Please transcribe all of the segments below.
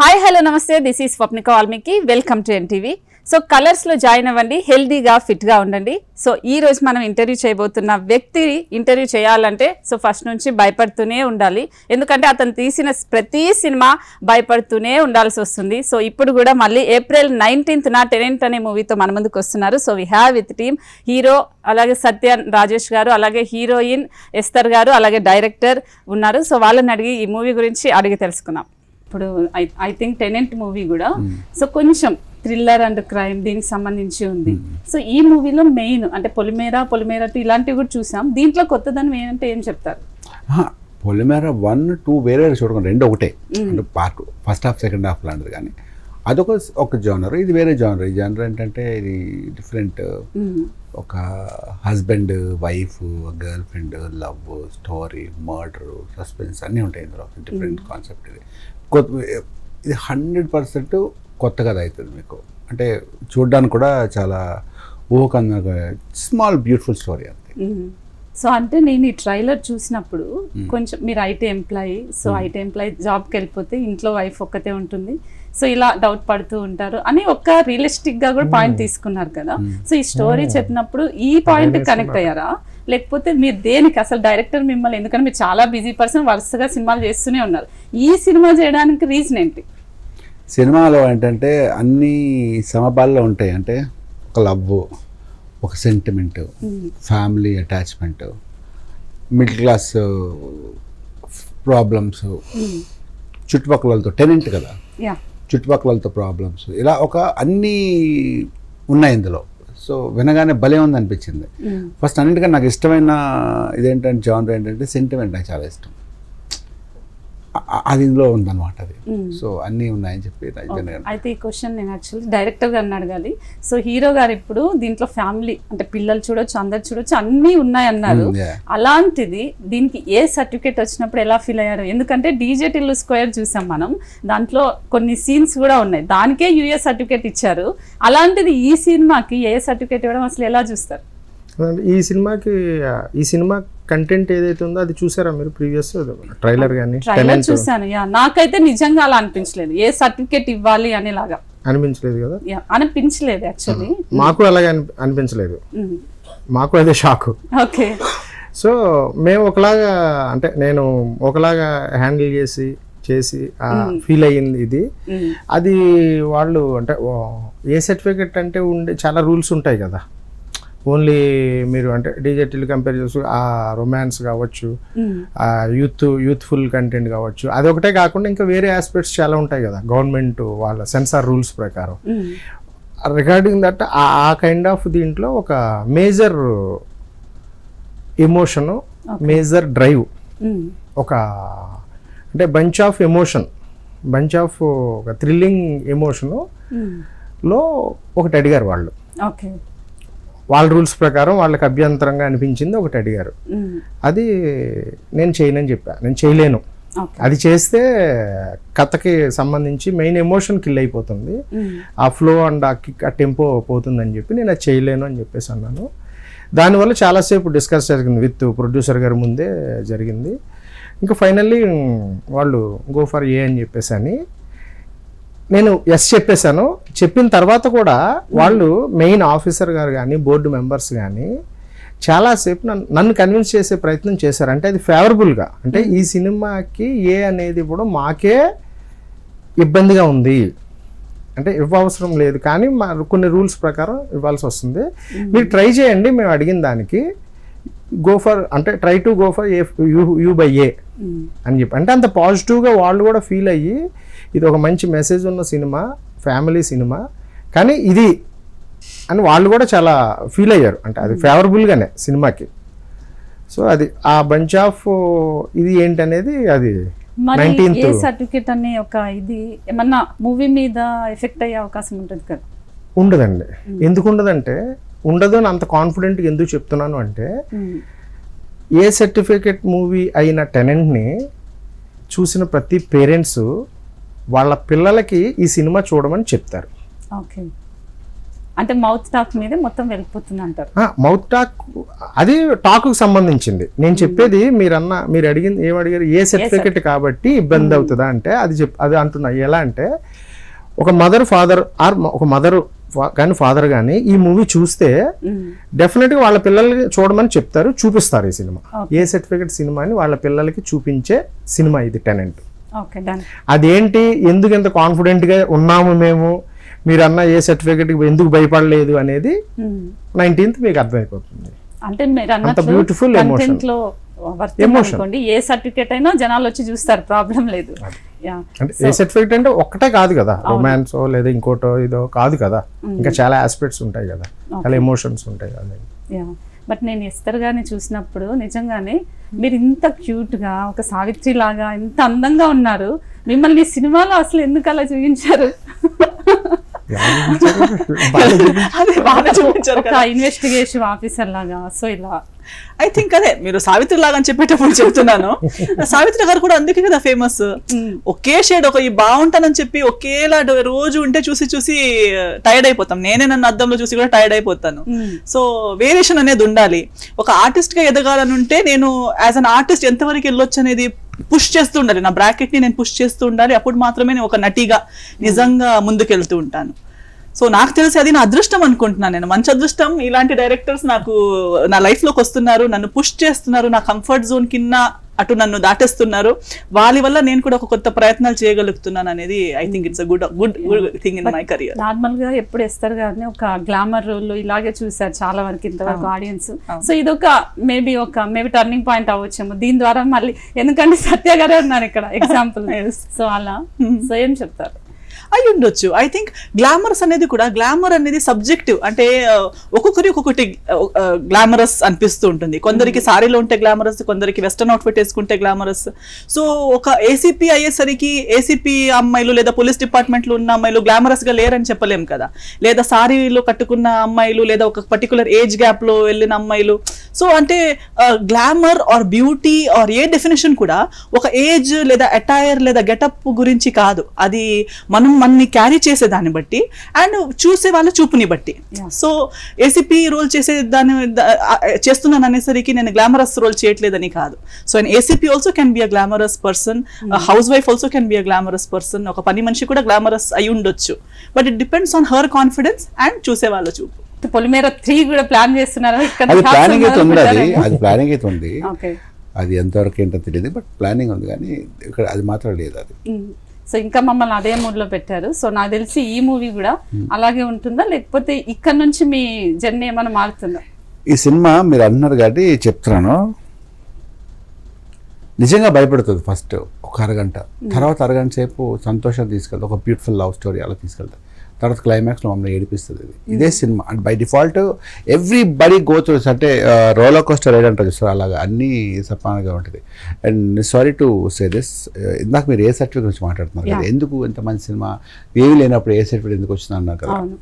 Hi hello నమస్తే this is Swapnika Valmiki welcome to NTV so కలర్స్లో join అవ్వండి హెల్దీగా ఫిట్గా ఉండండి సో ఈ రోజు మనం ఇంటర్వ్యూ చేయబోతున్న వ్యక్తి ఇంటర్వ్యూ చేయాలంటే సో ఫస్ట్ నుంచి భయపడుతూనే ఉండాలి ఎందుకంటే అతను తీసిన ప్రతి సినిమా భయపడుతూనే ఉండాల్సి వస్తుంది సో ఇప్పుడు కూడా మళ్ళీ ఏప్రిల్ నైన్టీన్త్ నా టెనెంట్ అనే మూవీతో మన ముందుకు వస్తున్నారు so we have with team hero అలాగే సత్య రాజేష్ గారు అలాగే హీరోయిన్ ఎస్తర్ గారు అలాగే డైరెక్టర్ ఉన్నారు సో వాళ్ళని అడిగి ఈ మూవీ గురించి అడిగి తెలుసుకుందాం ఇప్పుడు I I think tenant movie కూడా సో కొంచెం థ్రిల్లర్ అండ్ క్రైమ్ దీనికి సంబంధించి ఉంది సో ఈ మూవీలో మెయిన్ అంటే పొలిమేర పొలిమేర టూ ఇలాంటివి కూడా చూసాం దీంట్లో కొత్తదనం ఏంటంటే ఏం చెప్తారు పొలిమేర వన్ టూ వేరే చూడకుండా రెండు ఒకటే అంటే part first half second half లాంటిది కానీ అదొక ఒక జానర్ ఇది వేరే జానర్ ఈ జానర్ ఏంటంటే ఇది డిఫరెంట్ ఒక husband wife girlfriend love story murder suspense అన్నీ ఉంటాయి ఇందులో డిఫరెంట్ కాన్సెప్ట్ ఇది కొత్త ఇది హండ్రెడ్ పర్సెంట్ కొత్త కథ అవుతుంది మీకు అంటే చూడడానికి కూడా చాలా ఊహకంగా స్మాల్ బ్యూటిఫుల్ స్టోరీ అంతే సో అంటే నేను ఈ ట్రైలర్ చూసినప్పుడు కొంచెం మీరు IT employee so IT employee జాబ్కి వెళ్ళిపోతే ఇంట్లో వైఫ్ ఒక్కతే ఉంటుంది సో ఇలా డౌట్ పడుతూ ఉంటారు అని ఒక రియలిస్టిక్ గా కూడా పాయింట్ తీసుకున్నారు కదా సో ఈ స్టోరీ చెప్పినప్పుడు ఈ పాయింట్ కనెక్ట్ అయ్యారా లేకపోతే మీరు దేనికి అసలు డైరెక్టర్ మిమ్మల్ని ఎందుకంటే మీరు చాలా బిజీ పర్సన్ వరుసగా సినిమాలు చేస్తూనే ఉన్నారు ఈ సినిమా చేయడానికి రీజన్ ఏంటి సినిమాలో ఏంటంటే అన్ని సమపాల్లో ఉంటాయి అంటే ఒక లవ్ ఒక sentiment family attachment middle class problems చుట్టుపక్కలతో టెనెంట్ కదా యా చుట్టుపక్కలతో ప్రాబ్లమ్స్ ఇలా ఒక అన్నీ ఉన్నాయి ఇందులో సో వినగానే భలే ఉంది అనిపించింది ఫస్ట్ అన్నిటికన్నా నాకు ఇష్టమైన ఇదేంటంటే జానర్ ఏంటంటే సెంటిమెంట్ నాకు చాలా ఇష్టం అ- అది ఇందులో ఉందన్నమాట అది సో అన్నీ ఉన్నాయని చెప్పి నాకు వినగానే అయితే ఈ క్వశ్చన్ నేను యాక్చువల్లీ డైరెక్టర్ గారిని అడగాలి సో హీరో గారు ఇప్పుడు దీంట్లో ఫ్యామిలీ అంటే పిల్లలు చూడొచ్చు అందరు చూడొచ్చు అన్నీ ఉన్నాయి అన్నారు Mm, yeah. అలాంటిది దీనికి ఏ సర్టిఫికేట్ వచ్చినప్పుడు ఎలా ఫీల్ అయ్యారు ఎందుకంటే డీజే టిల్లు స్క్వేర్ చూసాం మనం దాంట్లో కొన్ని సీన్స్ కూడా ఉన్నాయి దానికే యూఏ సర్టిఫికేట్ ఇచ్చారు అలాంటిది ఈ సినిమాకి ఏ సర్టిఫికేట్ ఇవ్వడం అసలు ఎలా చూస్తారు ఈ సినిమాకి ఈ సినిమా కంటెంట్ ఏదైతే ఉందో అది చూసారా మీరు ప్రీవియస్ ట్రైలర్ కానీ ట్రైలర్ చూసాను యా నాకైతే నిజంగా అలా అనిపించలేదు ఏ సర్టిఫికేట్ ఇవ్వాలి అనేలాగా అనిపించలేదు కదా యా అనిపించలేదు యాక్చువల్లీ మాకు అలాగే అనిపి- అనిపించలేదు మాకు అదే షాక్ ఓకే సో మేము ఒకలాగా అంటే నేను ఒకలాగా హ్యాండిల్ చేసి చేసి ఫీల్ అయ్యింది ఇది అది వాళ్ళు అంటే ఓ, ఏ సర్టిఫికెట్ అంటే ఉండే చాలా రూల్స్ ఉంటాయి కదా ఓన్లీ మీరు అంటే డిజిటల్ కంపేర్ చేసి ఆ రొమాన్స్ కావచ్చు ఆ యూత్ యూత్ఫుల్ కంటెంట్ కావచ్చు అది ఒకటే కాకుండా ఇంకా వేరే ఆస్పెక్ట్స్ చాలా ఉంటాయి కదా గవర్నమెంట్ వాళ్ళ సెన్సార్ రూల్స్ ప్రకారం regarding that uh kind of దీంట్లో ఒక మేజర్ ఎమోషను మేజర్ డ్రైవ్ ఒక అంటే bunch of emotion bunch of ఒక థ్రిల్లింగ్ ఎమోషను లో ఒకటి అడిగారు వాళ్ళు ఓకే వాళ్ళ రూల్స్ ప్రకారం వాళ్ళకి అభ్యంతరంగా అనిపించింది ఒకటి అడిగారు అది నేను చేయనని చెప్పా నేను చేయలేను ఓకే అది చేస్తే కథకి సంబంధించి మెయిన్ ఎమోషన్ కిల్ అయిపోతుంది ఆ ఫ్లో అండ్ ఆ కిక్ ఆ టెంపో పోతుందని చెప్పి నేను అది చేయలేను అని చెప్పేసి అన్నాను దానివల్ల చాలాసేపు డిస్కస్ జరిగింది విత్ ప్రొడ్యూసర్ గారి ముందే జరిగింది ఇంకా ఫైనల్లీ వాళ్ళు గో ఫర్ ఏ అని చెప్పేసి అని నేను ఎస్ చెప్పేశాను చెప్పిన తర్వాత కూడా వాళ్ళు మెయిన్ ఆఫీసర్ గారు కానీ బోర్డు మెంబర్స్ కానీ చాలాసేపు నన్ను నన్ను కన్విన్స్ చేసే ప్రయత్నం చేశారు అంటే అది ఫేవరబుల్గా అంటే ఈ సినిమాకి ఏ అనేది కూడా మాకే ఇబ్బందిగా ఉంది అంటే ఇవ్వవసరం లేదు కానీ మా కొన్ని రూల్స్ ప్రకారం ఇవ్వాల్సి వస్తుంది మీరు ట్రై చేయండి మేము అడిగిన దానికి గో ఫర్ అంటే try to go for a U U by A అని చెప్పి అంటే అంత పాజిటివ్గా వాళ్ళు కూడా ఫీల్ అయ్యి ఇది ఒక మంచి మెసేజ్ ఉన్న సినిమా ఫ్యామిలీ సినిమా కానీ ఇది అని వాళ్ళు కూడా చాలా ఫీల్ అయ్యారు అంటే అది ఫేవరబుల్గానే సినిమాకి సో అది ఆ బంచ్ ఆఫ్ ఇది ఏంటనేది అది మరి నైన్టీన్త్ ఏ సర్టిఫికేట్ అనే ఒక ఇది ఏమన్నా మూవీ మీద ఎఫెక్ట్ అయ్యే అవకాశం ఉంటుంది కదా ఉండదండి ఎందుకు ఉండదంటే ఉండదు అని అంత కాన్ఫిడెంట్గా ఎందుకు చెప్తున్నాను అంటే ఏ సర్టిఫికేట్ మూవీ అయిన టెనెంట్ని చూసిన ప్రతి పేరెంట్స్ వాళ్ళ పిల్లలకి ఈ సినిమా చూడమని చెప్తారు ఓకే అంటే మౌత్ టాక్ మీదే మొత్తం వెళ్ళిపోతుంది అంటారు మౌత్ టాక్ అది టాక్ సంబంధించింది నేను చెప్పేది మీరన్న మీరు అడిగింది ఏం అడిగారు ఏ సర్టిఫికెట్ కాబట్టి ఇబ్బంది అవుతుందా అంటే అది చెప్ అది అంటున్నా ఎలా అంటే ఒక మదర్ ఫాదర్ ఆర్ ఒక మదర్ కానీ ఫాదర్ కానీ ఈ మూవీ చూస్తే డెఫినెట్ గా వాళ్ళ పిల్లలకి చూడమని చెప్తారు చూపిస్తారు ఈ సినిమా ఏ సర్టిఫికెట్ సినిమాని వాళ్ళ పిల్లలకి చూపించే సినిమా ఇది టెనెంట్ ఓకే డన్ అదేంటి ఎందుకు ఇంత కాన్ఫిడెంట్ గా ఉన్నాము మేము మీరు అన్న ఏ సర్టిఫికెట్ ఎందుకు భయపడలేదు అనేది నైన్టీన్త్ మీకు అర్థమైపోతుంది అంటే మీరు అంత అన్నట్లు beautiful emotion. కంటెంట్ లో వర్తింది Emotion. అనుకోండి ఏ సర్టిఫికేట్ అయినా జనాలు వచ్చి చూస్తారు ప్రాబ్లం లేదు యా అంటే ఏ సర్టిఫికెట్ అంటే ఒక్కటే కాదు కదా రొమాన్స్ లేదా ఇంకోటో ఇదో కాదు కదా ఇంకా చాలా ఆస్పెక్ట్స్ ఉంటాయి కదా చాలా ఎమోషన్స్ ఉంటాయి కదా యా బట్ నేను ఎస్తర్ గారిని చూసినప్పుడు నిజంగానే మీరు ఇంత క్యూట్ గా ఒక సావిత్రి లాగా ఇంత అందంగా ఉన్నారు మిమ్మల్ని ఈ సినిమాలో అసలు ఎందుకు అలా చూపించారు అదే బాగా చూపించారు ఒక ఇన్వెస్టిగేషన్ ఆఫీసర్ లాగా సో ఇలా ఐ థింక్ అదే మీరు సావిత్రి లాగా అని చెప్పేటప్పుడు చెప్తున్నాను సావిత్రి గారు కూడా అందుకే కదా ఫేమస్ ఒకే షేడ్ ఒక ఈ బాగుంటానని చెప్పి ఒకేలా డ- రోజు ఉంటే చూసి చూసి టైర్డ్ అయిపోతాం నేనే నన్ను అద్దంలో చూసి కూడా టైర్డ్ అయిపోతాను సో వేరియేషన్ అనేది ఉండాలి ఒక ఆర్టిస్ట్ గా ఎదగాలని ఉంటే నేను యాజ్ అన్ ఆర్టిస్ట్ ఎంతవరకు వెళ్ళొచ్చు అనేది పుష్ చేస్తూ ఉండాలి నా బ్రాకెట్ ని నేను పుష్ చేస్తూ ఉండాలి అప్పుడు మాత్రమే నేను ఒక నటిగా నిజంగా ముందుకెళ్తూ ఉంటాను సో నాకు తెలిసి అది నా అదృష్టం అనుకుంటున్నాను నేను మంచి అదృష్టం ఇలాంటి డైరెక్టర్స్ నాకు నా లైఫ్ లోకి వస్తున్నారు నన్ను పుష్ చేస్తున్నారు నా కంఫర్ట్ జోన్ కింద అటు నన్ను దాటేస్తున్నారు వాళ్ళ వల్ల నేను కూడా ఒక కొత్త ప్రయత్నాలు చేయగలుగుతున్నాను అనేది I think it's good good good thing in my career normal గా ఎప్పుడు ఎస్తారు గారిని ఒక గ్లామర్ రోల్ ఇలాగే చూసారు చాలా వరకు ఇంతవరకు ఆడియన్స్ సో ఇది ఒక మేబీ ఒక మేబీ టర్నింగ్ పాయింట్ అవ్వచ్చేమో దీని ద్వారా మళ్ళీ ఎందుకంటే సత్య గారే ఉన్నారు ఇక్కడ ఎగ్జాంపుల్ సో అలా సో ఏం చెప్తారు అయి ఉండొచ్చు ఐ థింక్ గ్లామరస్ అనేది కూడా గ్లామర్ అనేది సబ్జెక్టివ్ అంటే ఆ, ఒక్కొక్కరి ఒక్కొక్కటి గ్లామరస్ అనిపిస్తూ ఉంటుంది కొందరికి సారీలో ఉంటే గ్లామరస్ కొందరికి వెస్టర్న్ అవుట్ఫిట్ వేసుకుంటే గ్లామరస్ సో ఒక ఏసీపీ అయ్యేసరికి ఏసీపీ అమ్మాయిలు లేదా పోలీస్ డిపార్ట్మెంట్లో ఉన్న అమ్మాయిలు గ్లామరస్ గా లేరని చెప్పలేం కదా లేదా సారీలో కట్టుకున్న అమ్మాయిలు లేదా ఒక పర్టికులర్ ఏజ్ గ్యాప్ లో వెళ్ళిన అమ్మాయిలు సో అంటే glamour or beauty or a definition కూడా ఒక ఏజ్ లేదా అటైర్ లేదా గెటప్ గురించి కాదు అది మనం మనని క్యారీ చేసే దాన్ని బట్టి అండ్ చూసే వాళ్ళ చూపుని బట్టి సో ఏసీపీ రోల్ చేసే దాని ద- ఆ- చేస్తున్నాను అనేసరికి నేను గ్లామరస్ రోల్ చేయట్లేదని కాదు so and ACP also can be a glamorous person housewife also can be a glamorous person ఒక పని మనిషి కూడా గ్లామరస్ అయి ఉండొచ్చు but it depends on her confidence and చూసే వాళ్ళ చూపు పొలిమేర త్రీ కూడా ప్లాన్ చేస్తున్నారు ఇక్కడ అది ప్లానింగ్ అయితే ఉంది అది అది ప్లానింగ్ అయితే ఉంది ఓకే అది ఎంతవరకు ఏంటో తెలియదు బట్ ప్లానింగ్ ఉంది కానీ ఇక్కడ అది మాత్రం లేదు అది సో ఇంకా మమ్మల్ని అదే మూడ్ లో పెట్టారు సో నాకు తెలిసి ఈ మూవీ కూడా అలాగే ఉంటుందా లేకపోతే ఇక్కడ నుంచి మీ జర్నీ ఏమైనా మారుతుందా ఈ సినిమా మీరు అంటున్నారు కాబట్టి చెప్తున్నాను నిజంగా భయపడుతుంది ఫస్ట్ ఒక అరగంట తర్వాత అరగంట సేపు సంతోషం తీసుకెళ్తుంది ఒక బ్యూటిఫుల్ లవ్ స్టోరీ అలా తీసుకెళ్తుంది తర్వాత క్లైమాక్స్లో మమ్మల్ని ఏడిపిస్తుంది ఇది ఇదే సినిమా and by default everybody go through అంటే రోలర్ కోస్టర్ రైడ్ అంటారు సో అలాగా అన్నీ సపానగా ఉంటుంది and sorry to say this ఇందాక మీరు ఏ సర్టిఫికేట్ గురించి మాట్లాడుతున్నారు కదా Yeah. ఎందుకు ఇంత మంచి సినిమా ఏమీ లేనప్పుడు ఏ సర్టిఫికేట్ ఎందుకు వచ్చింది అన్నారు కదా అవును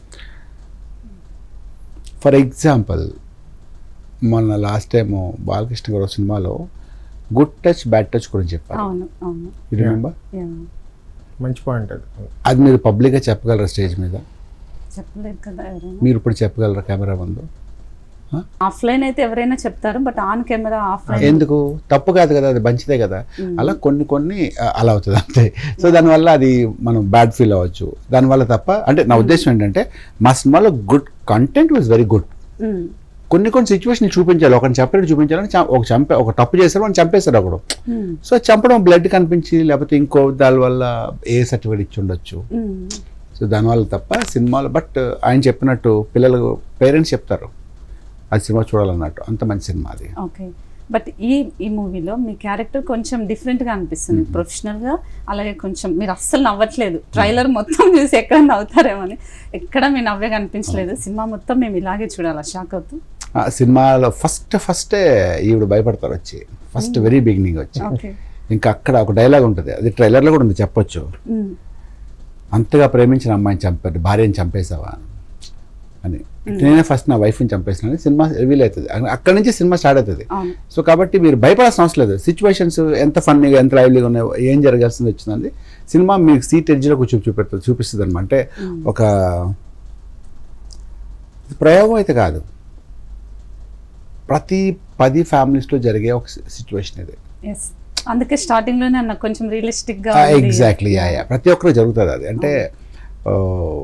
ఫర్ ఎగ్జాంపుల్ మొన్న లాస్ట్ టైం బాలకృష్ణ గారు సినిమాలో గుడ్ టచ్ బ్యాడ్ టచ్ గురించి చెప్పారు అవును అవును రిమెంబర్ Yeah. మంచి పాయింట్ అది అది మీరు పబ్లిక్గా చెప్పగలరా స్టేజ్ మీద చెప్పలేదు కదా ఎవరైనా మీరు ఇప్పుడు చెప్పగలరా కెమెరా ముందు ఆఫ్లైన్ అయితే ఎవరైనా చెప్తారు బట్ ఆన్ కెమెరా ఆఫ్లైన్ ఎందుకు తప్పు కాదు కదా అది మంచిదే కదా అలా కొన్ని కొన్ని ఆ, అలా అవుతుంది అంతే సో దానివల్ల అది మనం బ్యాడ్ ఫీల్ అవ్వచ్చు దానివల్ల తప్ప అంటే నా ఉద్దేశం ఏంటంటే మా సినిమాలో good content was very good కొన్ని కొన్ని సిచ్యువేషన్ చూపించాలి ఒకరిని చెప్పినట్టు చూపించాలని చ- ఒక చంపే ఒక తప్పు చేశారు మనం చంపేశారు ఒకడు సో చంపడం బ్లడ్ కనిపించి లేకపోతే ఇంకో దాని వల్ల ఏ సర్టిఫికేట్ ఇచ్చి ఉండొచ్చు సో దానివల్ల తప్ప సినిమాలు బట్ ఆయన చెప్పినట్టు పిల్లలు పేరెంట్స్ చెప్తారు అది సినిమా చూడాలన్నట్టు అంత మంచి సినిమా అది ఓకే బట్ ఈ ఈ మూవీలో మీ క్యారెక్టర్ కొంచెం డిఫరెంట్ గా అనిపిస్తుంది ప్రొఫెషనల్ గా అలాగే కొంచెం మీరు అస్సలు నవ్వట్లేదు ట్రైలర్ మొత్తం చూసి ఎక్కడ నవ్వుతారేమని ఎక్కడ మీ నవ్వే కనిపించలేదు సినిమా మొత్తం మేము ఇలాగే చూడాలి షాక్ అవుతూ ఆ సినిమాలో ఫస్ట్ ఫస్టే ఈవిడ భయపడతారు వచ్చి ఫస్ట్ వెరీ బిగినింగ్ వచ్చి ఓకే ఇంకా అక్కడ ఒక డైలాగ్ ఉంటుంది అది ట్రైలర్లో కూడా ఉంది చెప్పొచ్చు అంతగా ప్రేమించిన అమ్మాయిని చంపారు భార్యని చంపేశావా అని నేనే ఫస్ట్ నా వైఫ్ని చంపేసిన సినిమా రివీల్ అవుతుంది అక్కడ నుంచి సినిమా స్టార్ట్ అవుతుంది అవును సో కాబట్టి మీరు భయపడాల్సిన అవసరం లేదు సిచ్యువేషన్స్ ఎంత ఫన్నీగా ఎంత లైవ్లీగా ఉన్నాయో ఏం జరగాల్సింది వచ్చిందండి సినిమా మీకు సీట్ ఎడ్జ్లో కూర్చో చూపెడుతుంది చూపిస్తుంది అనమాట అంటే ఒక ఇది ప్రయోగం అయితే కాదు ప్రతి పది ఫ్యామిలీస్లో జరిగే ఒక సిచ్యువేషన్ ఇది ఎస్ అందుకే స్టార్టింగ్ లోనే అన్న కొంచెం రియలిస్టిక్ గా ఉంది. ఎగ్జాక్ట్లీ యా యా ప్రతి ఒక్కరు జరుగుతుంది అది అంటే ఆ,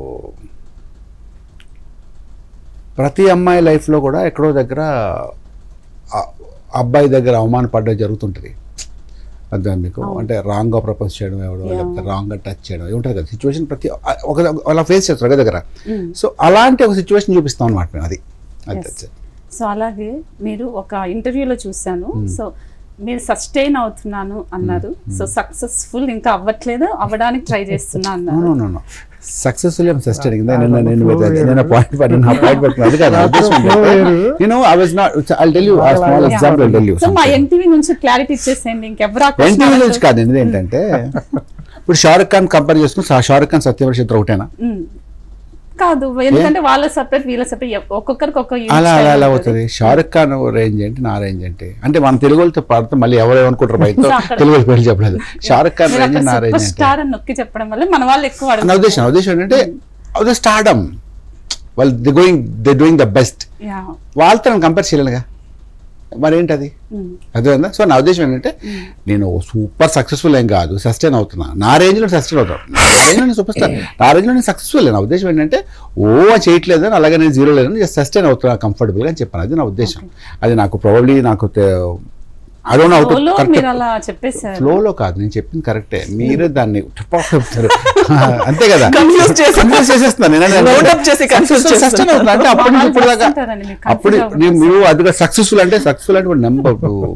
ప్రతి అమ్మాయి లైఫ్లో కూడా ఎక్కడో దగ్గర ఆ అబ్బాయి దగ్గర అవమానపడ్డ జరుగుతుంటుంది అర్థం మీకు అంటే రాంగ్గా ప్రపోజ్ చేయడం ఎవడో Yeah. లేకపోతే రాంగ్గా టచ్ చేయడం ఇవి ఉంటుంది కదా సిచ్యువేషన్ ప్రతి ఒక అలా ఫేస్ చేస్తారు ఒక దగ్గర Mm. సో అలాంటి ఒక సిచ్యువేషన్ చూపిస్తాం అనమాట మేము అది అది Yes. సో అలాగే మీరు ఒక ఇంటర్వ్యూలో చూశాను సో మీరు సస్టైన్ అవుతున్నాను అన్నారు సో సక్సెస్ఫుల్ ఇంకా అవ్వట్లేదు అవ్వడానికి ట్రై చేస్తున్నా అన్నారు నో నో నో సక్సెస్ఫుల్ ఏం సస్టైనింగ్ నేను నేను నేను పాయింట్ పడిన నా పాయింట్ పడుతున్నా అది కాదు నా ఉద్దేశం ఏంటంటే, నేను I was not I tell you uh small example I tell you so మా ఎన్టీవీ నుంచి క్లారిటీ ఇచ్చేసేయండి ఇంకెవరు ఆ question ఎన్టీవీ నుంచి అడగదు. కాదు ఇది ఏంటంటే ఇప్పుడు షారుఖ్ ఖాన్ కంపేర్ చేసుకుని షారుఖ్ ఖాన్ సత్యవతి చిత్రం ఒకటేనా మ్మ్. కాదు ఎందుకంటే వాళ్ళ సపరేట్ వీళ్ళ సపరేట్ ఒక్కొక్కరికి ఒక్క unique అలా అలా style అలా ఉంటుంది. అవుతుంది షారుఖ్ ఖాన్ రేంజ్ ఏంటి నా రేంజ్ ఏంటి అంటే మన తెలుగు వాళ్ళతో పాడితే మళ్ళీ ఎవరు ఏమనుకుంటారు బయట సో అక్కడ- తెలుగు వాళ్ళు పేర్లు చెప్పలేదు షారుఖ్ ఖాన్ మీరు రేంజ్ అక్కడ నా రేంజ్ సూపర్ ఏంటి స్టార్ అని నొక్కి చెప్పడం వల్ల మన వాళ్ళు ఎక్కువ నా అడుగుతారు ఉద్దేశం నా ఉద్దేశం ఏంటంటే అది స్టార్డమ్ వాళ్ళు the going the doing the best yeah వాళ్ళతో నేను కంపేర్ చేయలేనుగా మరేంటది మ్మ్. అర్థమైందా సో నా ఉద్దేశం ఏంటంటే నేను సూపర్ సక్సెస్ఫుల్ ఏం కాదు సస్టైన్ అవుతున్నా నా రేంజ్లో సస్టైన్ అవుతాను నా రేంజ్లో నేను సూపర్ స్టార్ నా రేంజ్లో నేను సక్సెస్ఫుల్ నా ఉద్దేశం ఏంటంటే ఓ చేయట్లేదు అని అలాగే నేను జీరో లేదని జస్ట్ సస్టైన్ అవుతున్నా కంఫర్టబుల్గా అని చెప్పాను అది నా ఉద్దేశం అది నాకు ప్రాబబ్లీ నాకు అడోన్ అవుట్ Flow లో కరెక్ట్ మీరు అలా చెప్పేశారు ఫ్లోలో కాదు నేను చెప్పింది కరెక్టే మీరే దాన్ని టిప్ చెప్తారు అంతే కదా Confuse చేసి- Confuse చేసేస్తున్నాను నేను. Load up చేసి confuse Sustain చేస్తున్నా. అవుతున్నా. అంటే అప్పటి నుంచి ఇప్పుడు దాకా చేస్తుంటారండి, మీరు confuse అప్పుడు అవ్వకుండా. నేను మీరు అది సక్సెస్ఫుల్ అంటే సక్సెస్ఫుల్ అంటే ఇప్పుడు నెంబర్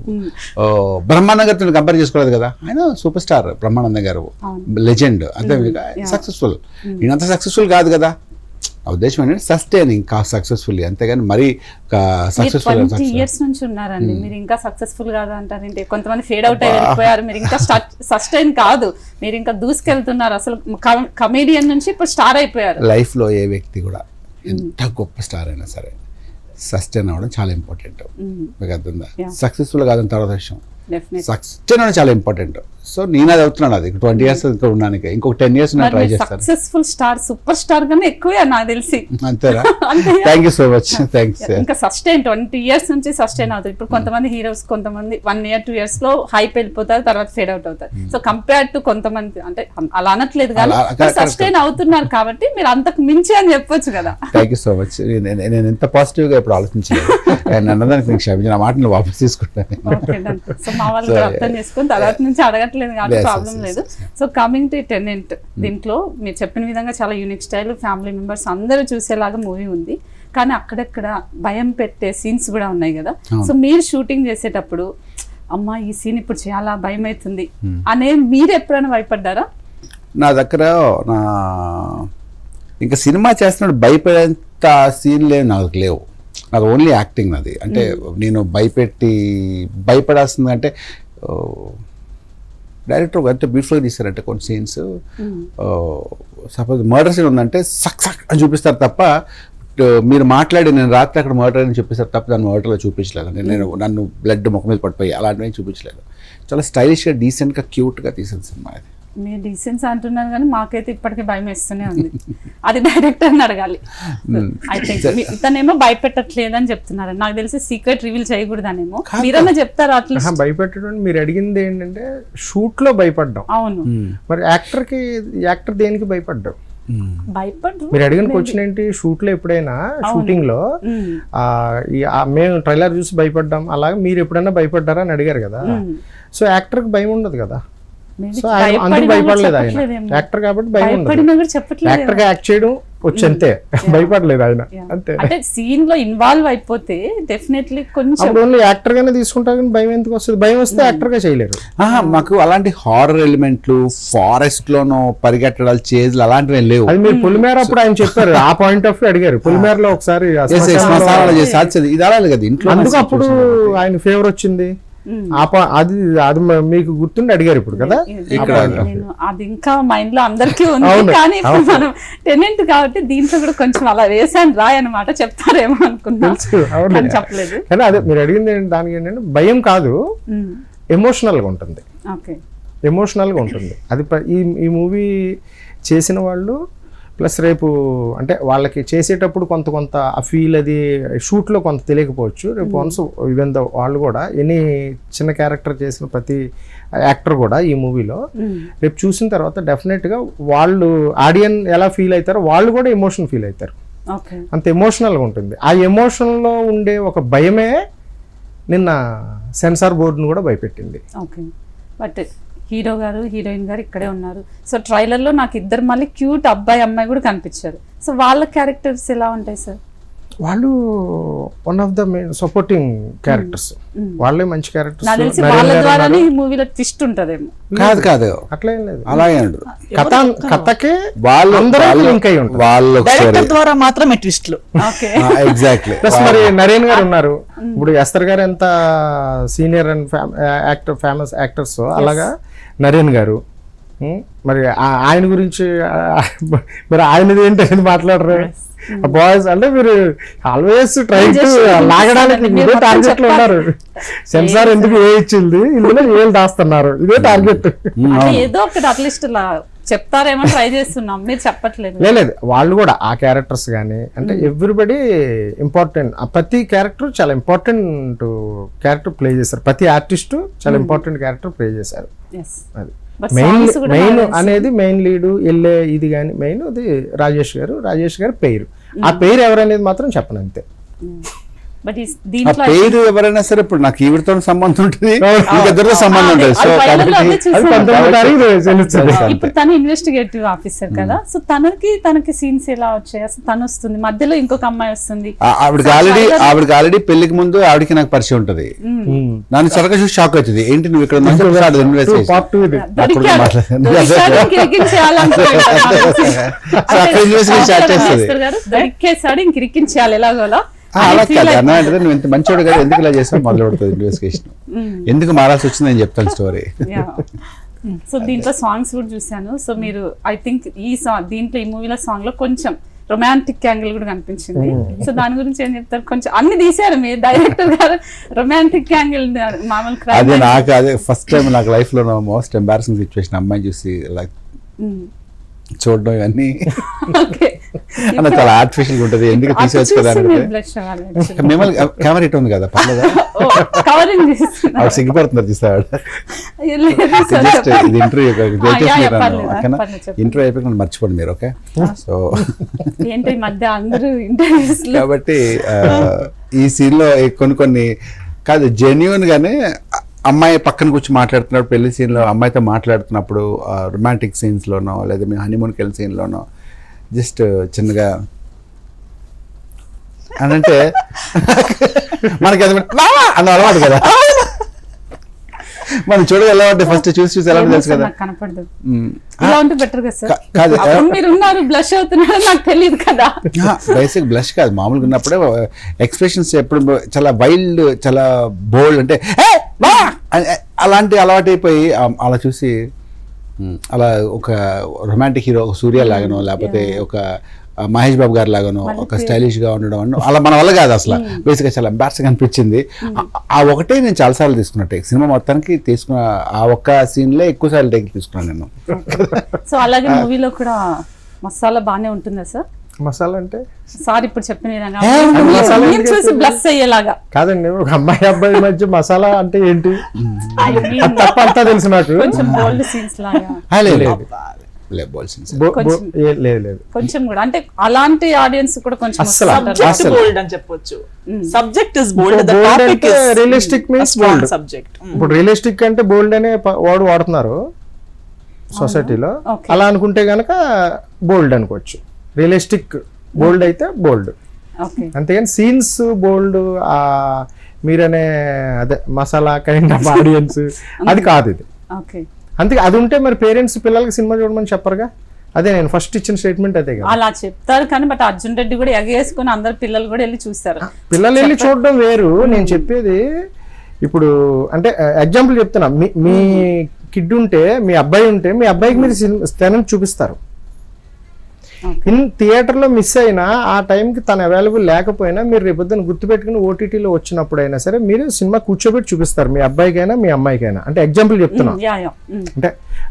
బ్రహ్మానంద గారితో కంపేర్ చేసుకోలేదు కదా ఆయన సూపర్ స్టార్ బ్రహ్మానంద గారు లెజెండ్ అంతే సక్సెస్ఫుల్ ఈయనంత సక్సెస్ఫుల్ కాదు కదా నా ఉద్దేశం ఏంటంటే సస్టైనింగ్ కా సక్సెస్ఫుల్లీ అంతేగాని మరీ సక్సెస్ఫుల్ ట్వంటీ ఇయర్స్ నుంచి ఉన్నారండి మీరు ఇంకా సక్సెస్ఫుల్ కాదా అంటారంటే కొంతమంది ఫేడ్ అవుట్ అయి వెళ్ళిపోయారు మీరు ఇంకా సస్టైన్ కాదు మీరు ఇంకా దూసుకెళ్తున్నారు అసలు కమేడియన్ నుంచి ఇప్పుడు స్టార్ అయిపోయారు లైఫ్లో ఏ వ్యక్తి కూడా ఎంత గొప్ప స్టార్ అయినా సరే సస్టైన్ అవ్వడం చాలా ఇంపార్టెంట్ మీకు అర్థందా Yeah. సక్సెస్ఫుల్ కాదని తర్వాత విషయం డెఫినెట్ సస్టైన్ అవ్వడం చాలా ఇంపార్టెంట్ సో నేను అది అవుతున్నాను అది ట్వంటీ ఇయర్స్ ఇంకా ఉన్నాను ఇంకా ఇంకొక టెన్ ఇయర్స్ నేను ట్రై చేస్తాను సక్సెస్ఫుల్ స్టార్ సూపర్ స్టార్ కన్నా ఎక్కువే నాకు తెలిసి అంతేనా అంతే. Thank you so much thanks ఇంకా సస్టైన్ ట్వంటీ ఇయర్స్ నుంచి సస్టైన్ అవుతుంది ఇప్పుడు కొంతమంది హీరోస్ కొంతమంది వన్ ఇయర్ టూ ఇయర్స్ లో హైప్ వెళ్ళిపోతారు తర్వాత ఫేడ్ అవుట్ అవుతారు సో కంపేర్ టు కొంతమంది అంటే అలా అనట్లేదు కానీ అలా- correct, సస్టైన్ అవుతున్నారు కాబట్టి మీరు అంతకు మించి అని చెప్పొచ్చు కదా థ్యాంక్ యూ సో మచ్ నేను ఎంత పాజిటివ్గా ఇప్పుడు ఆలోచించలేదు నేను అన్నదానికి మీకు క్షమించి నా మాటను వాపస్ తీసుకుంటాను ఓకే డన్ సో మా వాళ్ళు So, కూడా అర్థం చేసుకుని తర్వాత నుంచి అడగట్లేదు కాబట్టి Yes, yes, ప్రాబ్లం yes, లేదు yes, yes. So coming to tenant దీంట్లో మీరు చెప్పిన విధంగా చాలా యూనిక్ స్టైల్ ఫ్యామిలీ మెంబర్స్ అందరూ చూసేలాగా మూవీ ఉంది కానీ అక్కడక్కడ భయం పెట్టే సీన్స్ కూడా ఉన్నాయి కదా అవును. సో మీరు షూటింగ్ చేసేటప్పుడు అమ్మా ఈ సీన్ ఇప్పుడు చాలా భయం అవుతుంది అనే మీరు ఎప్పుడైనా భయపడ్డారా నా దగ్గర నా ఇంకా సినిమా చేస్తున్నాడు భయపడేంత సీన్లే నాకు లేవు నాకు ఓన్లీ యాక్టింగ్ నాది అంటే నేను భయపెట్టి భయపడాల్సింది అంటే డైరెక్టర్ ఎంత బ్యూటిఫుల్గా తీస్తారంటే కొన్ని సీన్స్ సపోజ్ మర్డర్ సీన్ ఉందంటే సక్ సక్ అని చూపిస్తారు తప్ప ఆ, మీరు మాట్లాడి నేను రాత్రి అక్కడ మర్డర్ అని చెప్పేసారు తప్ప దాన్ని మర్డర్లో చూపించలేదు నేను నేను నన్ను బ్లడ్ ముఖం మీద పడిపోయి అలాంటివి చూపించలేదు చాలా స్టైలిష్గా డీసెంట్గా క్యూట్గా తీసిన సినిమా ఇది మీరు డీసెన్స్ అంటున్నారు కానీ మాకైతే ఇప్పటికీ భయం వేస్తూనే ఉంది అది డైరెక్టర్ని అడగాలి ఐ థింక్ ఇతనేమో భయపెట్టట్లేదు అని చెప్తున్నారు నాకు తెలిసి సీక్రెట్ రివీల్ చేయకూడదనేమో మీరన్నా చెప్తారా అట్లా ఆహా, భయపెట్టడం మీరు అడిగింది ఏంటంటే షూట్ లో భయపడ్డాం అవును మరి యాక్టర్ కి యాక్టర్ దేనికి భయపడ్డాం భయపడ్రు మీరు అడిగిన క్వశ్చన్ ఏంటి షూట్ లో ఎప్పుడైనా షూటింగ్ లో మ్మ్. ఆ, ఈ ఆ మేము ట్రైలర్ చూసి భయపడ్డాం అలాగే మీరు ఎప్పుడైనా భయపడ్డారా అని అడిగారు కదా సో యాక్టర్ కి భయం ఉండదు కదా Maybe సో ఆయన అందుకు భయపడినా కూడా భయపడలేదు ఆయన చెప్పట్లేదేమో. యాక్టర్ కాబట్టి భయం ఉండదు భయపడినా కూడా చెప్పట్లేదు యాక్టర్ గా యాక్ట్ చేయడం వచ్చి అంతే భయపడలేదు ఆయన అంతే అంటే సీన్ లో ఇన్వాల్వ్ అయిపోతే డెఫినెట్లీ కొంచెం అప్పుడు ఓన్లీ యాక్టర్ గానే తీసుకుంటారు కానీ భయం ఎందుకు వస్తుంది భయం వస్తే యాక్టర్ గా చేయలేరు ఆహా, మాకు అలాంటి హారర్ ఎలిమెంట్లు ఫారెస్ట్ లోనో పరిగెట్టడాలు చేజ్లు అలాంటివి ఏం లేవు అది మీరు పులిమేర అప్పుడు ఆయన చెప్పారు ఆ పాయింట్ ఆఫ్ వ్యూ అడిగారు పులిమేరలో ఒకసారి ఆ Yes, yes, శ్మశానంలో- శ్మశానాలు చేసి అది చదివి- ఇది అలాగే కదా ఇంట్లో అందుకు అప్పుడు ఆయన ఫేవర్ వచ్చింది ఆ పా- అది అది మ- మీకు గుర్తుండి అడిగారు ఇప్పుడు కదా ఇక్కడ నేను అది ఇంకా మైండ్ లో అందరికీ ఉంది అవును, కానీ ఇప్పుడు మనం టెనెంట్ కాబట్టి దీంట్లో కూడా కొంచెం అలా వేసాను రాయ్ అనమాట చెప్తారేమో అనుకున్నా తెలుసు, అవును. కానీ చెప్పలేదు కానీ అదే మీరు అడిగింది ఏంటి దానికి ఏంటంటే భయం కాదు ఎమోషనల్ గా ఉంటుంది ఓకే ఎమోషనల్ గా ఉంటుంది అది ప- ఈ ఈ మూవీ చేసిన వాళ్ళు ప్లస్ రేపు అంటే వాళ్ళకి చేసేటప్పుడు కొంత కొంత ఆ ఫీల్ అది షూట్లో కొంత తెలియకపోవచ్చు రేపు వన్స్ ఈవెన్ ద వాళ్ళు కూడా ఎనీ చిన్న క్యారెక్టర్ చేసిన ప్రతి యాక్టర్ కూడా ఈ మూవీలో రేపు చూసిన తర్వాత డెఫినెట్గా వాళ్ళు ఆడియన్ ఎలా ఫీల్ అవుతారో వాళ్ళు కూడా ఎమోషన్ ఫీల్ అవుతారు ఓకే అంత ఎమోషనల్గా ఉంటుంది ఆ ఎమోషన్లో ఉండే ఒక భయమే నిన్న సెన్సార్ బోర్డును కూడా భయపెట్టింది ఓకే బట్ హీరో గారు హీరోయిన్ గారు ఇక్కడే ఉన్నారు సో ట్రైలర్లో నాకు ఇద్దరు మళ్ళీ క్యూట్ అబ్బాయి అమ్మాయి కూడా కనిపించారు సో వాళ్ళ క్యారెక్టర్స్ ఎలా ఉంటాయి సార్ వాళ్ళు one of the main supporting characters వాళ్ళే మంచి క్యారెక్టర్స్ నాకు తెలిసి వాళ్ళ ద్వారానే ఈ మూవీలో ట్విస్ట్ ఉంటదేమో కాదు కాదు అట్లా ఏం లేదు అలాగే ఉండదు కథ కథకే వాళ్ళు అందరూ వాళ్ళు- లింక్ అయి ఉంటారు వాళ్ళు డైరెక్టర్ ద్వారా మాత్రమే ట్విస్ట్లు ఓకే ఎగ్జాక్ట్లీ ప్లస్ మరి నరేన్ గారు ఉన్నారు ఇప్పుడు ఎస్తర్ గారు ఎంత senior and actor famous actors అలాగా నరేన్ గారు ఉం, మరి ఆ- ఆయన గురించి ఆ, మరి ఆయనది ఏంటి మాట్లాడరు బాయ్స్ అంటే మీరు ఆల్వేస్ ట్రై టు Just లాగడానికి మీరు ఇదే మొత్తం టార్గెట్ లో చెప్పాలి. ఉన్నారు సెన్సార్ ఎందుకు ఏ ఇచ్చింది ఇందులో ఏళ్ళు దాస్తున్నారు ఇదే టార్గెట్ అంటే ఏదో ఒకటి అట్లీస్ట్ ఇలా చెప్తారేమో ట్రై చేస్తున్నాం మీరు చెప్పట్లేదు లేదు వాళ్ళు కూడా ఆ క్యారెక్టర్స్ కానీ అంటే ఎవ్రీబడి ఇంపార్టెంట్ ప్రతి క్యారెక్టర్ చాలా ఇంపార్టెంట్ క్యారెక్టర్ ప్లే చేశారు ప్రతి ఆర్టిస్ట్ చాలా ఇంపార్టెంట్ క్యారెక్టర్ ప్లే చేశారు ఎస్ అది బట్ మెయిన్ సాంగ్స్ కూడా మెయిన్ నాకు తెలిసి- అనేది మెయిన్ లీడు వెళ్ళే ఇది కానీ మెయిన్ అది రాజేష్ గారు రాజేష్ గారు పేరు ఆ పేరు ఎవరనేది మాత్రం చెప్పను అంతే బట్ ఈ- ఆ దీంట్లో పేరు ఎవరైనా సరే ఇప్పుడు నాకు ఈవిడతో సంబంధం ఉంటుంది ఇంకిద్దరితో సంబంధం అదే, ఉంటుంది సో అది trailer లో అదే కాబట్టి చూసాను. అది పంతొమ్మిదో తారీఖు తెలుస్తుంది ఇప్పుడు తను ఇన్వెస్టిగేటివ్ ఆఫీసర్ కదా సో తనకి తనకి సీన్స్ ఎలా వచ్చాయి అసలు తను వస్తుంది మధ్యలో ఇంకొక అమ్మాయి వస్తుంది ఆ- ఆవిడకి ఆల్రెడీ ఆవిడకి ఆల్రెడీ పెళ్లికి ముందు ఆవిడకి నాకు పరిచయం ఉంటది నన్ను చరక చూసి షాక్ అవుతుంది ఏంటి నువ్వు ఇక్కడ ఉన్నావు? చెప్పాడు ఇన్వెస్టిగేషన్. పార్ట్ టూ ఇది దొరికాడు. మాట్లాడండి. దొరికాడు, ఇంక ఇరికించేయాలనుకుంటాడు నాకు తెలిసి. సో అక్కడ ఇన్వెస్టిగేషన్ స్టార్ట్ చేస్తుంది మాస్టర్ గారు దొరికేసాడు ఇంక ఇరికించేయాలి ఎలాగోలా ఆ, అలా కాదు అన్న అంటే నువ్వు ఇంత మంచోడు కదా ఎందుకు ఇలా చేస్తావు మొదలు పెడుతుంది ఇన్వెస్టిగేషన్ ఎందుకు మారాల్సి వచ్చింది నేను చెప్తాను స్టోరీ సో దీంట్లో సాంగ్స్ కూడా చూశాను సో మీరు ఐ థింక్ ఈ సాంగ్ దీంట్లో ఈ మూవీలో సాంగ్ లో కొంచెం రొమాంటిక్ యాంగిల్ కూడా కనిపించింది సో దాని గురించి ఏం చెప్తారు కొంచెం అన్ని తీశారు మీరు డైరెక్టర్ గారు రొమాంటిక్ యాంగిల్ మామూలు crime అదే నాకు అదే ఫస్ట్ టైం నాకు లైఫ్ లో మోస్ట్ ఎంబారసింగ్ సిచ్యువేషన్ అమ్మాయి చూసి లైక్ చూడడం ఇవన్నీ ఓకే అలా చాలా ఆర్టిఫిషియల్ ఉంటుంది ఎందుకు తీసేవచ్చు కదా అంటే మిమ్మల్ని కెమెరా ఇట్ ఉంది కదా పర్లేదా కవరింగ్ చేస్తున్నా ఆవిడ సిగ్గుపడుతున్నారు చూసాడు లేదు సార్ జస్ట్ ఇది ఇంటర్వ్యూ ఆ, యా, యా, పర్లేదు, పర్లేదు, చెప్పండి. ఇంటర్వ్యూ అయిపోయి నన్ను మర్చిపోండి మీరు ఓకే సో ఏంటో ఈ మధ్య అందరూ ఇంటర్వ్యూస్ లో కాబట్టి ఆ, ఈ సీన్ లో ఈ కొన్ని కొన్ని కాదు జెన్యున్ గానే అ- అమ్మాయి పక్కన కూర్చొని మాట్లాడుతున్నప్పుడు పెళ్లి సీన్ లో అమ్మాయితో మాట్లాడుతున్నప్పుడు రొమాంటిక్ సీన్స్ లోనో లేదా మీ హనీమూన్కి వెళ్ళిన సీన్ లోనో జస్ట్ చిన్నగా అని అంటే మనకి అది "లావా" అన్న అలవాటు కదా మనం చూడగా ఎలా ఉంటుంది ఫస్ట్ చూసి చూసి ఎలా ఉంటుంది తెలుసు కదా నాకు కనపడదు మ్. ఇలా ఉంటే బెటర్ కదా సార్ కా- కాదు అప్పుడు మీరు ఉన్నారు బ్లష్ అవుతున్నారు నాకు తెలియదు కదా బేసిక్ బ్లష్ కాదు మామూలుగా ఉన్నప్పుడే ఎక్స్ప్రెషన్స్ ఎప్పుడు చాలా వైల్డ్ చాలా బోల్డ్ అంటే "ఏ, వా!" అని, అలాంటి అలవాటు అయిపోయి ఆ- అలా చూసి ఉమ్, అలా ఒక రొమాంటిక్ హీరో ఒక సూర్య లాగానో లేకపోతే ఒక ఆ, మహేష్ బాబు గారి లాగానో ఒక స్టైలిష్ గా ఉండడం అన్నో అలా మన వల్ల కాదు అసలు బేసిక్గా చాలా ఎంబారసింగ్ అనిపించింది ఆ- ఆ ఒకటే నేను చాలాసార్లు తీసుకున్నట్టే సినిమా మొత్తానికి తీసుకున్న ఆ ఒక్క సీన్లే ఎక్కువ సార్లు టేక్ తీసుకున్నాను నేను సో అలాగే మూవీలో కూడా మసాలా బానే ఉంటుందా సార్ మసాలా అంటే సార్ ఇప్పుడు చెప్పిన విధంగా అది మసాలా మీరు ఎందుకు చూసి బ్లస్ అయ్యేలాగా కాదండి ఒక అమ్మాయి అబ్బాయి మధ్య మసాలా అంటే ఏంటి I mean, అది తప్ప అంతా తెలుసు నాకు కొంచెం బోల్డ్ సీన్స్ లాగా ఆ, లేదు లేదు. లేదు బోల్సింది బో- బో- ఏ- లేదు లేదు కొంచెం కూడా అంటే అలాంటి ఆడియన్స్ కూడా కొంచెం అస్సలు. వస్తుంటారు. సబ్జెక్ట్ అసలు. బోల్డ్ అని చెప్పొచ్చు subject is bold the Bold topic అంటే is realistic means bold. Subject ఇప్పుడు రియలిస్టిక్ అంటే బోల్డ్ అనే వర్డ్ వాడుతున్నారు సొసైటీలో Okay. అలా అనుకుంటే గనక బోల్డ్ అనుకోవచ్చు రియలిస్టిక్ బోల్డ్ అయితే బోల్డ్ ఓకే అంతేగాని సీన్స్ బోల్డ్ ఆ మీరనే అదే మసాలా కైండ్ ఆఫ్ ఆడియన్స్ అది కాదు ఇది ఓకే అంతే అది ఉంటే మరి పేరెంట్స్ పిల్లలకి సినిమా చూడమని చెప్పరుగా అదే నేను ఫస్ట్ ఇచ్చిన స్టేట్మెంట్ అదే కదా అలా చెప్తారు కానీ బట్ అర్జున్ రెడ్డి కూడా ఎగేసుకుని అందరు పిల్లలు కూడా వెళ్ళి చూస్తారు పిల్లలు వెళ్ళి చూడడం వేరు నేను చెప్పేది ఇప్పుడు అంటే ఎగ్జాంపుల్ చెప్తున్నా మీ మీ కిడ్ ఉంటే మీ అబ్బాయి ఉంటే మీ అబ్బాయికి మీరు సినిమా స్థానం చూపిస్తారు ఇన్ థియేటర్లో మిస్ అయినా ఆ టైంకి తను అవైలబుల్ లేకపోయినా మీరు రేపొద్దున గుర్తుపెట్టుకుని ఓటీటీలో వచ్చినప్పుడైనా సరే మీరు సినిమా కూర్చోబెట్టి చూపిస్తారు మీ అబ్బాయికైనా మీ అమ్మాయికైనా అంటే ఎగ్జాంపుల్ చెప్తున్నా యా యా ఉమ్, అంటే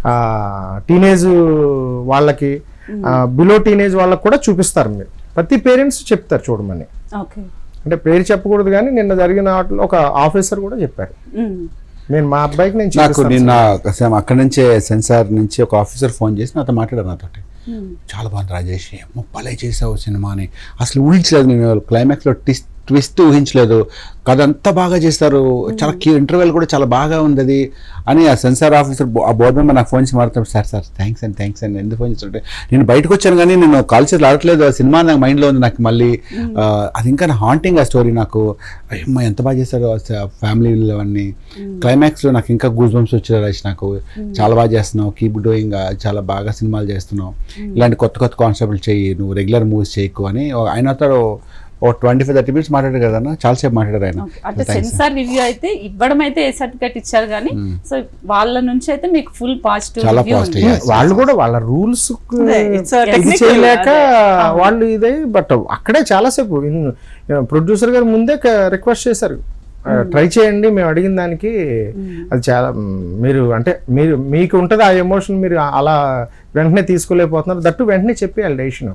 టీనేజ్ వాళ్ళకి బిలో టీనేజ్ వాళ్ళకి కూడా చూపిస్తారు మీరు ప్రతి పేరెంట్స్ చెప్తారు చూడమని ఓకే అంటే పేరు చెప్పకూడదు కానీ నిన్న జరిగిన వాటిలో ఒక ఆఫీసర్ కూడా చెప్పారు ఉమ్, నేను మా అబ్బాయికి నేను నాకు చూపిస్తాను నిన్న సేమ్ అక్కడి నుంచే సెన్సార్ నుంచి ఒక ఆఫీసర్ ఫోన్ చేసి నాతో మాట్లాడారు నాతోటి ఉమ్, చాలా బాగుంది రాజేష్ ఏమో భలే చేసావు సినిమాని అసలు ఊహించలేదు నేను క్లైమాక్స్లో ట్విస్ట్ ట్విస్ట్ ఊహించలేదు కథ అంతా బాగా చేస్తారు చాలా క్యూ ఇంటర్వెల్ కూడా చాలా బాగా ఉంది అది అని ఆ సెన్సార్ ఆఫీసర్ ఆ బోర్డు మెంబర్ నాకు ఫోన్ చేసి మాట్లాడు sir sir thanks and thanks and ఎందుకు ఫోన్ చేస్తుంటే నేను బయటకు వచ్చాను కానీ నేను కాల్చర్లు ఆడట్లేదు ఆ సినిమా నాకు మైండ్లో ఉంది నాకు మళ్ళీ ఆ, అది ఇంకా నా హాంటింగ్ ఆ స్టోరీ నాకు అమ్మా ఎంత బాగా చేశారు ఫ్యామిలీలో అన్ని క్లైమాక్స్లో నాకు ఇంకా గూస్ బంప్స్ వచ్చారు రాజేష్ నాకు చాలా బాగా చేస్తున్నావు కీప్ డూయింగ్ చాలా బాగా సినిమాలు చేస్తున్నావు ఇలాంటి కొత్త కొత్త కాన్సెప్ట్లు చెయ్యి నువ్వు రెగ్యులర్ మూవీస్ చేయకు అని ఓ- ఆయనతో ఓ ట్వంటీ ఫైవ్ థర్టీ మినిట్స్ మాట్లాడారు కదా అన్న చాలాసేపు మాట్లాడారు ఆయన ఓకే. అంటే సెన్సార్ రివ్యూ అయితే ఇవ్వడం అయితే ఏ సర్టిఫికేట్ ఇచ్చారు కానీ సో వాళ్ళ నుంచి అయితే మీకు ఫుల్ పాజిటివ్ చాలా రివ్యూ ఉంది positive, yes. వాళ్ళు కూడా వాళ్ళ రూల్స్ అదే, it's a ఇది technical, చేయలేక అదే. వాళ్ళు ఇదే బట్ అక్కడే చాలాసేపు ప్రొడ్యూసర్ గారు ముందే రిక్వెస్ట్ చేశారు ట్రై చేయండి మేము అడిగిన దానికి అది చాలా మ్, మీరు అంటే మీరు మీకు ఉంటుంది ఆ ఎమోషన్ మీరు అలా వెంటనే తీసుకోలేకపోతున్నారు దట్టు వెంటనే చెప్పేయాలి డెసిషన్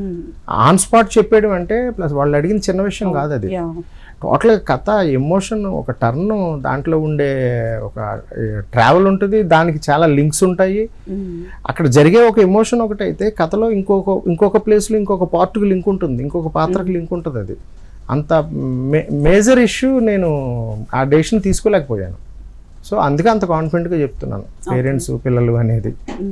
ఆన్ స్పాట్ చెప్పేయడం అంటే ప్లస్ వాళ్ళు అడిగిన చిన్న విషయం కాదు అది టోటల్ కథ ఎమోషన్ ఒక టర్న్ దాంట్లో ఉండే ఒక ట్రావెల్ ఉంటుంది దానికి చాలా లింక్స్ ఉంటాయి అక్కడ జరిగే ఒక ఎమోషన్ ఒకటైతే కథలో ఇంకొక ఇంకొక ప్లేస్లో ఇంకొక పార్ట్కి లింక్ ఉంటుంది ఇంకొక పాత్రకి లింక్ ఉంటుంది అది అంత మేజర్ ఇష్యూ నేను ఆ డెసిషన్ తీసుకోలేకపోయాను సో అందుకే అంత కాన్ఫిడెంట్గా చెప్తున్నాను పేరెంట్స్ పిల్లలు అనేది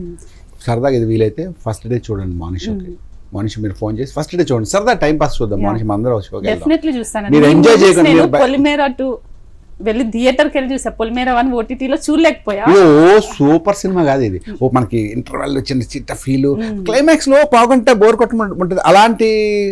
సరదాగా ఇది వీలైతే ఫస్ట్ డే చూడండి మనిషికి మనిషి మీరు ఫోన్ చేసి ఫస్ట్ డే చూడండి సరదా టైం పాస్ చూద్దాం మనిషి అందరూ షోకి వెళ్దాం డెఫినెట్లీ చూస్తాను మీరు enjoy చేయకండి, నేను మీరు బయ- పొలిమేర టు వెళ్ళి థియేటర్ కి వెళ్ళి చూసా పొలిమేర వన్ ఓటీటీలో చూడలేకపోయా ఓ సూపర్ సినిమా కాదు ఇది ఓ మనకి ఇంటర్వెల్ చిన్న చిన్న ఫీల్ క్లైమాక్స్ లో పావుగంట బోర్ కొట్టమంటుంది అలాంటి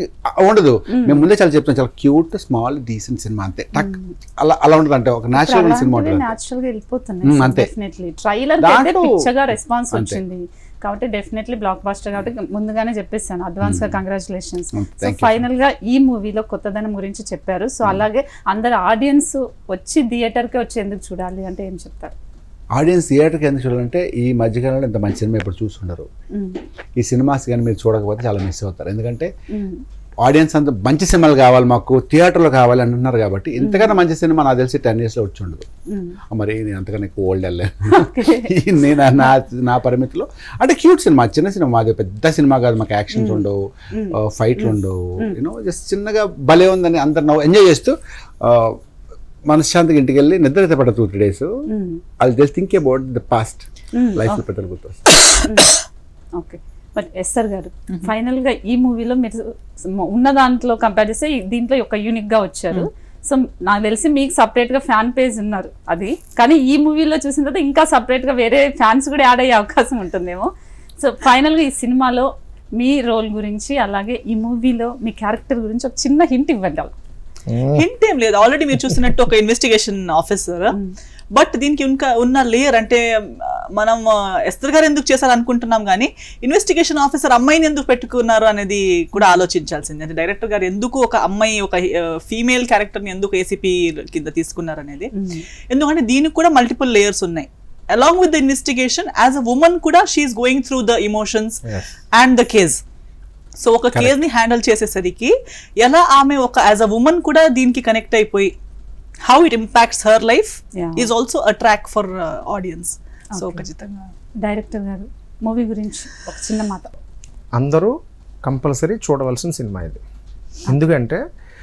ఉండదు మేము ముందే చాలా చెప్తాం చాలా క్యూట్ స్మాల్ డీసెంట్ సినిమా అంతే టక్ అలా అలా ఉంటుంది అంటే ఒక న్యాచురల్ సినిమా ఉంటుంది న్యాచురల్ గా మ్మ్, వెళ్ళిపోతున్నాయి అంతే. డెఫినెట్లీ ట్రైలర్ అయితే దాంట్లో- పిచ్చగా రెస్పాన్స్ అంతే. వచ్చింది కాబట్టి డెఫినెట్లీ బ్లాక్ బాస్టర్ కాబట్టి ముందుగానే చెప్పేస్తాను అడ్వాన్స్ గా congratulations Mm, so thank you, final గా ఈ మూవీలో కొత్తదనం గురించి చెప్పారు సో అలాగే అందరు ఆడియన్స్ వచ్చి థియేటర్ కి వచ్చి ఎందుకు చూడాలి అంటే ఏం చెప్తారు ఆడియన్స్ థియేటర్కి ఎందుకు చూడాలంటే ఈ మధ్యకాలంలో ఇంత మంచి సినిమా ఇప్పుడు చూస్తుండరు మ్మ్. ఈ సినిమాస్ కానీ మీరు చూడకపోతే చాలా మిస్ అవుతారు ఎందుకంటే మ్మ్. ఆడియన్స్ అంత మంచి సినిమాలు కావాలి మాకు థియేటర్లో కావాలి అంటున్నారు కాబట్టి ఇంతకన్నా మంచి సినిమా నాకు తెలిసి టెన్ ఇయర్స్లో వచ్చి ఉండదు మ్మ్. మరి నేను అంతకన్నా ఎక్కువ ఓల్డ్ వెళ్ళాను Okay. నేను నా నా పరిమితిలో అంటే క్యూట్ సినిమా చిన్న సినిమా అది పెద్ద సినిమా కాదు మాకు యాక్షన్స్ ఉండవు ఫైట్లు ఉండవు యూనో జస్ట్ చిన్నగా భలే ఉందని అందరు నవ్వు ఎంజాయ్ చేస్తూ ఆ, మనశ్శాంతికి ఇంటికి వెళ్ళి నిద్ర అయితే పడదు టూ త్రీ డేస్ మ్మ్. అది just think about the past Mm, life లో పెద్దలు గుర్తొస్తుంది ఓకే బట్ ఎస్ఆర్ గారు ఫైనల్ గా ఈ మూవీలో మీరు ఉన్న దాంట్లో కంపేర్ చేస్తే ఈ- దీంట్లో ఒక యూనిక్ గా వచ్చారు సో నాకు తెలిసి మీకు సపరేట్ గా ఫ్యాన్ పేజ్ ఉన్నారు అది కానీ ఈ మూవీలో చూసిన తర్వాత ఇంకా సపరేట్ గా వేరే ఫ్యాన్స్ కూడా యాడ్ అయ్యే అవకాశం ఉంటుందేమో సో ఫైనల్ గా ఈ సినిమాలో మీ రోల్ గురించి అలాగే ఈ మూవీలో మీ క్యారెక్టర్ గురించి ఒక చిన్న హింట్ ఇవ్వండి అలా హింట్ ఏం లేదు ఆల్రెడీ మీరు చూస్తున్నట్టు ఒక ఇన్వెస్టిగేషన్ ఆఫీసర్ బట్ దీనికి ఇంకా ఉన్న లేయర్ అంటే ఆ, మనం ఆ, ఎస్తర్ గారు ఎందుకు చేశారు అనుకుంటున్నాం కానీ ఇన్వెస్టిగేషన్ ఆఫీసర్ అమ్మాయిని ఎందుకు పెట్టుకున్నారు అనేది కూడా ఆలోచించాల్సింది అంటే డైరెక్టర్ గారు ఎందుకు ఒక అమ్మాయి ఒక ఫీమేల్ క్యారెక్టర్ని ఎందుకు ఏసీపీ కింద తీసుకున్నారు అనేది ఎందుకంటే దీనికి కూడా మల్టిపుల్ లేయర్స్ ఉన్నాయి along with the investigation as a woman కూడా she's going through the emotions and the cage so ఒక కేజ్ ని హ్యాండిల్ చేసేసరికి ఎలా ఆమె ఒక యాజ్ అ ఉమన్ కూడా దీనికి కనెక్ట్ అయిపోయి how it impacts her life Yeah. Is also a track for audience so ఖచ్చితంగా డైరెక్టర్ గారు మూవీ గురించి ఒక చిన్న మాట అందరూ కంపల్సరీ చూడవలసిన సినిమా ఇది ఎందుకంటే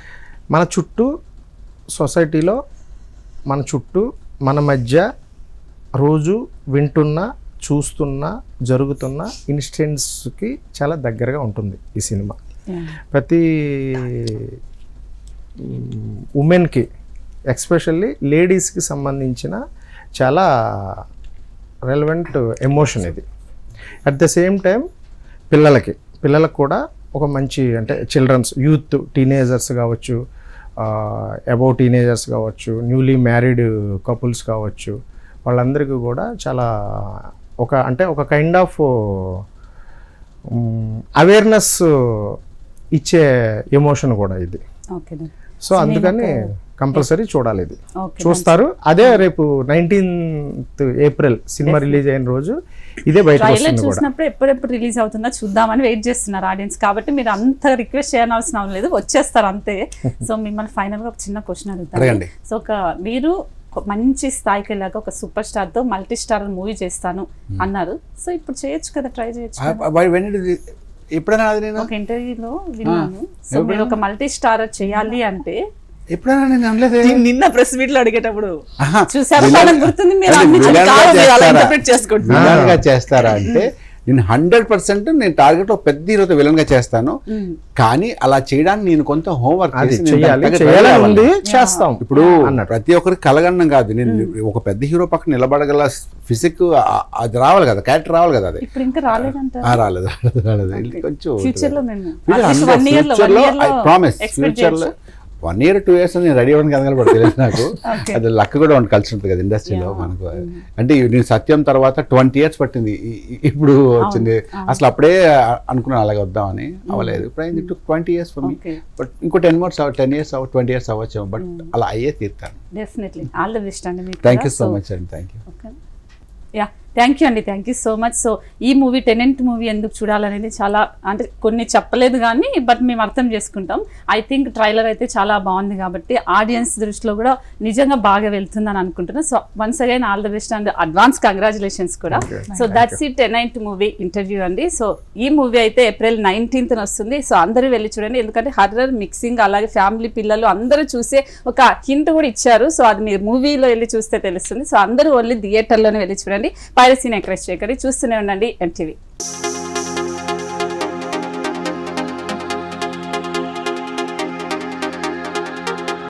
మన చుట్టూ సొసైటీలో మన చుట్టూ మన మధ్య రోజు వింటున్న చూస్తున్న జరుగుతున్న ఇన్సిడెంట్స్కి చాలా దగ్గరగా ఉంటుంది ఈ సినిమా ప్రతి ఉమెన్కి ఎక్స్పెషల్లీ లేడీస్కి సంబంధించిన చాలా రెలవెంట్ ఎమోషన్ ఇది అట్ ద సేమ్ టైం పిల్లలకి పిల్లలకు కూడా ఒక మంచి అంటే చిల్డ్రన్స్ యూత్ టీనేజర్స్ కావచ్చు అబౌవ్ టీనేజర్స్ కావచ్చు న్యూలీ మ్యారీడ్ కపుల్స్ కావచ్చు వాళ్ళందరికీ కూడా చాలా ఒక అంటే ఒక కైండ్ ఆఫ్ అవేర్నెస్ ఇచ్చే ఎమోషన్ కూడా ఇది ఓకే సో అందుకని కంపల్సరీ చూడాలి ఇది ఓకే చూస్తారు అదే రేపు నైన్టీన్త్ ఏప్రిల్ సినిమా రిలీజ్ అయిన రోజు ఇదే బయటకు ట్రైలర్ వస్తుంది కూడా చూసినప్పుడు ఎప్పుడెప్పుడు రిలీజ్ అవుతుందో చూద్దామని వెయిట్ చేస్తున్నారు ఆడియన్స్ కాబట్టి మీరు అంత రిక్వెస్ట్ చేయాల్సిన అవసరం లేదు వచ్చేస్తారు అంతే సో మిమ్మల్ని ఫైనల్ గా ఒక చిన్న క్వశ్చన్ అడుగుతాను అడగండి. సో ఒక మీరు ఒక మంచి స్థాయికి వెళ్ళాక ఒక సూపర్ స్టార్ తో మల్టీ స్టార్ మూవీ చేస్తాను అన్నారు సో ఇప్పుడు చేయొచ్చు కదా ట్రై చేయొచ్చు కదా. వై- when did it- ఎప్పుడైనా అది నేను ఒక ఇంటర్వ్యూలో విన్నాను సో మీరు ఒక మల్టీ స్టార్ చేయాలి అంటే ఎప్పుడైనా నేను అనలేదే దీన్ని నిన్న ప్రెస్ మీట్ లో అడిగేటప్పుడు ఆహా, చూసారా విలన్- వాళ్ళకి గుర్తుంది మీరు అది అన్ని విలన్ గా కాదు, మీరు అలా చేస్తారా? interpret చేసుకుంటున్నారు. విలన్ గా చేస్తారా అంటే నేను హండ్రెడ్ పర్సెంట్ నేను టార్గెట్ ఒక పెద్ద హీరోతో విలన్ గా చేస్తాను కానీ అలా చేయడానికి నేను కొంత హోంవర్క్ అది చేసి నేను చెయ్యాలి దానికి తగ్గ చేయాలని try ఉంది అవ్వాలి. చేస్తాం ఇప్పుడు అన్నట్టు. ప్రతి ఒక్కరికి కలగన్నం కాదు నేను ఒక పెద్ద హీరో పక్కన నిలబడగల ఫిజిక్ అది రావాలి కదా క్యారెక్టర్ రావాలి కదా అది ఇప్పుడు ఇంకా రాలేదంట ఆ, రాలేదు రాలేదు రాలేదు ఇది కొంచెం ఫ్యూచర్ లో మేము Future At least hundred- one year లో future one లో year లో I promise, expect future లో చేయొచ్చు. వన్ ఇయర్ టూ ఇయర్స్ నేను రెడీ అవ్వడానికి కదగల తెలియదు నాకు Okay. అది లక్ కూడా ఉంటుంది కలిసి ఉంటుంది కదా ఇండస్ట్రీలో Yeah. మనకు అంటే నేను సత్యం తర్వాత ట్వంటీ ఇయర్స్ పట్టింది ఈ- ఈ- ఇప్పుడు వచ్చింది అసలు అప్పుడే అనుకున్నాను అలాగే వద్దామని అవ్వలేదు ఇప్పుడు అయింది twenty years for me Okay. But ఇంకో టెన్ మోర్స్ టెన్ ఇయర్స్ అవ్వ ట్వంటీ ఇయర్స్ అవ్వచ్చు బట్ అలా అయ్యే తీరుతాను డెఫినెట్లీ ఆల్ ద బెస్ట్ అండి మీకు థ్యాంక్ యూ కూడా. సో So, మచ్ అండి thank you okay yeah thank you అండి thank you so much so ఈ మూవీ టెనెంట్ మూవీ ఎందుకు చూడాలనేది చాలా అంటే కొన్ని చెప్పలేదు కానీ బట్ మేము అర్థం చేసుకుంటాం ఐ థింక్ ట్రైలర్ అయితే చాలా బాగుంది కాబట్టి ఆడియన్స్ దృష్టిలో కూడా నిజంగా బాగా వెళ్తుందని అనుకుంటున్నాను so once again all the best and advance congratulations కూడా సో దట్స్ ఈ టెనెంట్ మూవీ ఇంటర్వ్యూ అండి సో ఈ మూవీ అయితే ఏప్రిల్ నైన్టీన్త్ వస్తుంది సో అందరూ వెళ్ళి చూడండి ఎందుకంటే హర్రర్ మిక్సింగ్ అలాగే ఫ్యామిలీ పిల్లలు అందరూ చూసే ఒక హింట్ కూడా ఇచ్చారు సో అది మీరు మూవీలో వెళ్ళి చూస్తే తెలుస్తుంది సో అందరూ ఓన్లీ థియేటర్లోనే వెళ్ళి చూడండి పైరసీని ఎంకరేజ్ చేయకండి చూస్తూనే ఉండండి ఎన్టీవీ